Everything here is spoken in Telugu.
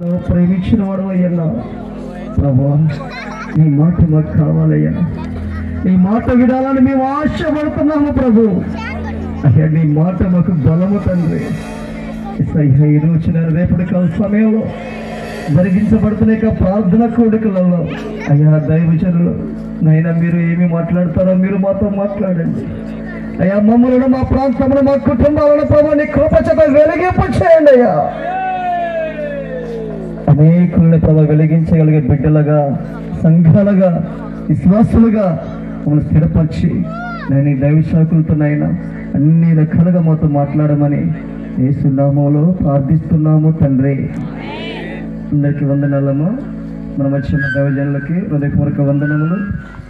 ప్రేమించిన వాడు అయ్యా ప్రభా నీ మాట మాకు కావాలయ్యా నీ మాట వినాలని మేము ఆశపడుతున్నాము ప్రభు అయ్యా నీ మాట మాకు బలము తండ్రి అయ్యా ఈ రోజున రేపటి కాల సమయంలో జరిగించబడుతున్న యొక్క ప్రార్థన కోడికలలో అయ్యా దైవజనులు నైనా మీరు ఏమి మాట్లాడతారో మీరు మాతో మాట్లాడండి అయ్యా మమ్మల్ని మా ప్రాంతంలో మా కుటుంబాలను ప్రభు నీ కృప చేత వెలిగింపు చేయండి అయ్యా అనేకుల్ని ప్రభు వెలిగించగలిగే బిడ్డలుగా సంఘాలుగా విశ్వాసులుగా మమ్మల్ని స్థిరపరిచి నేను ఈ దైవ శాఖలతోనైనా అన్ని రకాలుగా మాతో మాట్లాడమని ఏసునామంలో ప్రార్థిస్తున్నాము తండ్రి అందరికీ వందనాలము మన వచ్చిన దైవజనులకి హృదయపూర్వక వందనములు